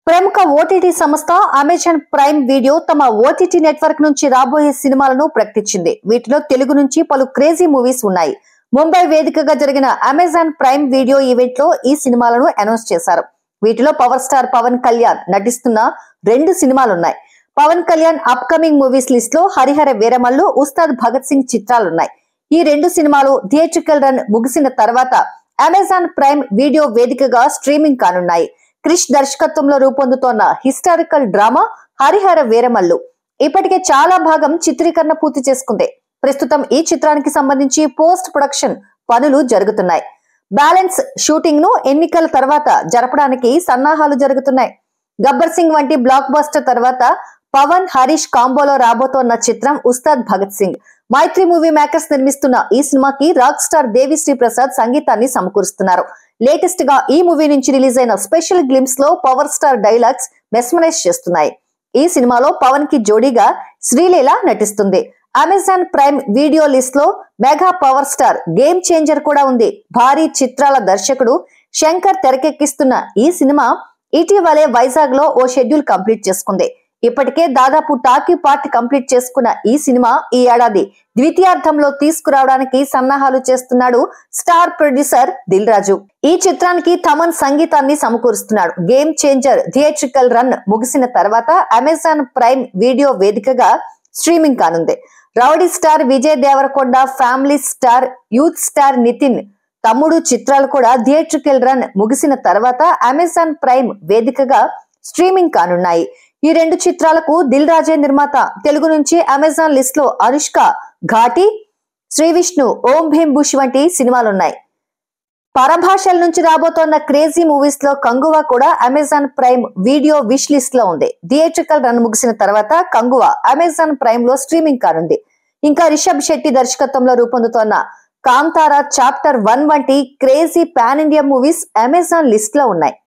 ప్రముఖ ఓటీటీ సంస్థ Amazon Prime Video తమ ఓటీటీ నెట్వర్క్ నుంచి రాబోయే సినిమాలను ప్రకటించింది వీటిలో తెలుగు నుంచి పలు క్రేజీ మూవీస్ ఉన్నాయి ముంబై వేదికగా జరిగిన అమెజాన్ ప్రైమ్ వీడియో ఈవెంట్ లో ఈ సినిమాలను అనౌన్స్ చేశారు వీటిలో పవర్ స్టార్ పవన్ కళ్యాణ్ నటిస్తున్న రెండు సినిమాలున్నాయి Pawan Kalyan upcoming movies list లో హరిహర వీరమల్లు ఉస్తాద్ భగత్ సింగ్ చిత్రాలున్నాయి ఈ రెండు సినిమాలు థియేట్రికల్ రన్ ముగిసిన తర్వాత అమెజాన్ ప్రైమ్ వీడియో వేదికగా స్ట్రీమింగ్ కానున్నాయి క్రిష్ దర్శకత్వంలో రూపొందుతోన్న హిస్టారికల్ డ్రామా హరిహర వీరమల్లు ఇప్పటికే చాలా భాగం చిత్రీకరణ పూర్తి చేసుకుంది ప్రస్తుతం ఈ చిత్రానికి సంబంధించి పోస్ట్ ప్రొడక్షన్ పనులు జరుగుతున్నాయి బ్యాలెన్స్ షూటింగ్ ను ఎన్నికల తర్వాత జరపడానికి సన్నాహాలు జరుగుతున్నాయి గబ్బర్ సింగ్ వంటి బ్లాక్ బస్టర్ తర్వాత పవన్ హరీష్ కాంబోలో రాబోతోన్న చిత్రం ఉస్తాద్ భగత్ సింగ్ మైత్రి మూవీ మేకర్స్ నిర్మిస్తున్న ఈ సినిమాకి రాక్ స్టార్ దేవిశ్రీ ప్రసాద్ సంగీతాన్ని సమకూరుస్తున్నారు లేటెస్ట్ గా ఈ మూవీ నుంచి రిలీజ్ అయిన స్పెషల్ గ్లిమ్స్ లో పవర్ స్టార్ డైలాగ్స్ మెస్మరైజ్ చేస్తున్నాయి ఈ సినిమాలో పవన్ కి జోడీగా శ్రీలీల నటిస్తుంది అమెజాన్ ప్రైమ్ వీడియో లిస్ట్ లో mega power star game changer కూడా ఉంది భారీ చిత్రాల దర్శకుడు శంకర్ తెరకెక్కిస్తున్న ఈ సినిమా ఇటీవలే వైజాగ్ లో ఓ షెడ్యూల్ కంప్లీట్ చేసుకుంది ఇప్పటికే దాదాపు టాకీ పార్ట్ కంప్లీట్ చేసుకున్న ఈ సినిమా ఈ ఏడాది ద్వితీయార్థంలో తీసుకురావడానికి సన్నాహాలు చేస్తున్నాడు స్టార్ ప్రొడ్యూసర్ దిల్ రాజు ఈ చిత్రానికి తమన్ సంగీతాన్ని సమకూరుస్తున్నాడు గేమ్ చేంజర్ థియేట్రికల్ రన్ ముగిసిన తర్వాత అమెజాన్ ప్రైమ్ వీడియో వేదికగా స్ట్రీమింగ్ కానుంది rowdy star Vijay Deverakonda family star youth star Nithin Thammudu చిత్రాలు కూడా థియేట్రికల్ రన్ ముగిసిన తర్వాత అమెజాన్ ప్రైమ్ వేదికగా స్ట్రీమింగ్ కానున్నాయి ఈ రెండు చిత్రాలకు దిల్ రాజే నిర్మాత తెలుగు నుంచి అమెజాన్ లిస్ట్ లో అనుష్క ఘాటి శ్రీ విష్ణు ఓం భీమ్ బుష్ వంటి సినిమాలున్నాయి పరభాషల నుంచి రాబోతోన్న క్రేజీ మూవీస్ లో కంగువా కూడా Amazon Prime Video wish list లో ఉంది థియేట్రికల్ రన్ ముగిసిన తర్వాత కంగువా అమెజాన్ ప్రైమ్ లో స్ట్రీమింగ్ కానుంది ఇంకా రిషబ్ శెట్టి దర్శకత్వంలో రూపొందుతోన్న కాంతారా చాప్టర్ వన్ వంటి crazy pan India movies Amazon list లో ఉన్నాయి